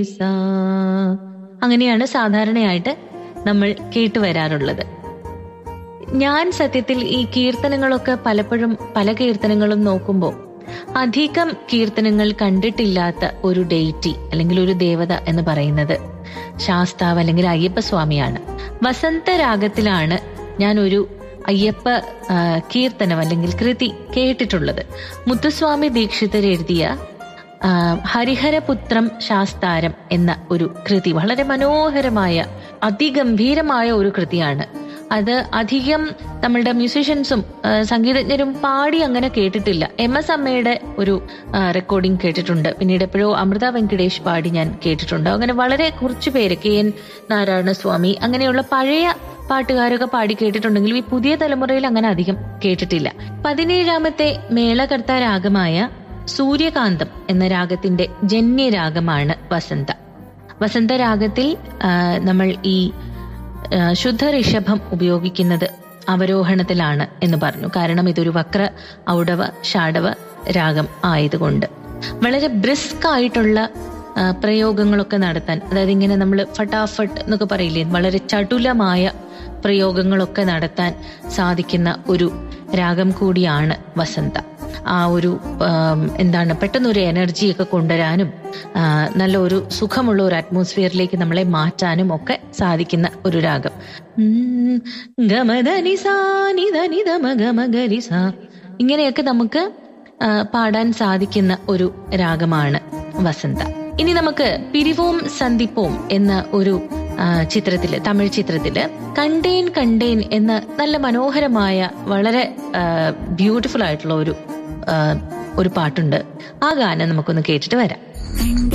സാ. അങ്ങനെയാണ് സാധാരണയായിട്ട് നമ്മൾ കേട്ടുവരാറുള്ളത് ഞാൻ സത്യത്തിൽ ഈ കീർത്തനങ്ങളൊക്കെ പലപ്പോഴും പല കീർത്തനങ്ങളും നോക്കുമ്പോൾ അധികം കീർത്തനങ്ങൾ കണ്ടിട്ടില്ലാത്ത ഒരു ഡേറ്റി അല്ലെങ്കിൽ ഒരു ദേവത എന്ന് പറയുന്നത് ശാസ്താവ് അല്ലെങ്കിൽ അയ്യപ്പസ്വാമിയാണ് വസന്തരാഗത്തിലാണ് ഞാൻ ഒരു അയ്യപ്പ ആ, കീർത്തനം അല്ലെങ്കിൽ കൃതി കേട്ടിട്ടുള്ളത് മുത്തുസ്വാമി ദീക്ഷിതർ എഴുതിയ ആ, ഹരിഹരപുത്രം ശാസ്താരം എന്ന ഒരു കൃതി വളരെ മനോഹരമായ അതിഗംഭീരമായ ഒരു കൃതിയാണ് അത് അധികം നമ്മളുടെ മ്യൂസീഷ്യൻസും ആ, സംഗീതജ്ഞരും പാടി അങ്ങനെ കേട്ടിട്ടില്ല എം എസ് അമ്മയുടെ ഒരു റെക്കോർഡിംഗ് കേട്ടിട്ടുണ്ട് പിന്നീട് എപ്പോഴോ അമൃത വെങ്കടേഷ് പാടി ഞാൻ കേട്ടിട്ടുണ്ട് അങ്ങനെ വളരെ കുറച്ചു പേര് കെ എൻ നാരായണസ്വാമി അങ്ങനെയുള്ള പഴയ പാട്ടുകാരൊക്കെ പാടി കേട്ടിട്ടുണ്ടെങ്കിലും ഈ പുതിയ തലമുറയിൽ അങ്ങനെ അധികം കേട്ടിട്ടില്ല പതിനേഴാമത്തെ മേളകർത്ത രാഗമായ സൂര്യകാന്തം എന്ന രാഗത്തിന്റെ ജന്യരാഗമാണ് വസന്ത വസന്ത രാഗത്തിൽ ആ, നമ്മൾ ഈ ആ, ശുദ്ധ ഋഷഭം ഉപയോഗിക്കുന്നത് അവരോഹണത്തിലാണ് എന്ന് പറഞ്ഞു കാരണം ഇതൊരു വക്ര ഔഡവ ഷാഡവ രാഗം ആയതുകൊണ്ട് വളരെ ബ്രിസ്ക് ആയിട്ടുള്ള ആ, പ്രയോഗങ്ങളൊക്കെ നടത്താൻ അതായത് ഇങ്ങനെ നമ്മൾ ഫട്ടാഫട്ട് എന്നൊക്കെ പറയില്ലേ വളരെ ചടുലമായ പ്രയോഗങ്ങളൊക്കെ നടത്താൻ സാധിക്കുന്ന ഒരു രാഗം കൂടിയാണ് വസന്ത ആ ഒരു ആം, എന്താണ് പെട്ടെന്നൊരു എനർജിയൊക്കെ കൊണ്ടുവരാനും ആ, നല്ല ഒരു സുഖമുള്ള ഒരു അറ്റ്മോസ്ഫിയറിലേക്ക് നമ്മളെ മാറ്റാനും ഒക്കെ സാധിക്കുന്ന ഒരു രാഗം ഉം, ഗമധനി സാ നിധനി ധമ ഗമ ഗരി സാ ഇങ്ങനെയൊക്കെ നമുക്ക് ആ, പാടാൻ സാധിക്കുന്ന ഒരു രാഗമാണ് വസന്ത ഇനി നമുക്ക് പിരിവോം സന്ദിപ്പോം എന്ന ഒരു ആ, ചിത്രത്തില് തമിഴ് ചിത്രത്തില് കണ്ടേൻ കണ്ടേൻ എന്ന നല്ല മനോഹരമായ വളരെ ബ്യൂട്ടിഫുൾ ആയിട്ടുള്ള ഒരു ആ, ഒരു പാട്ടുണ്ട് ആ ഗാനം നമുക്കൊന്ന് കേട്ടിട്ട് വരാം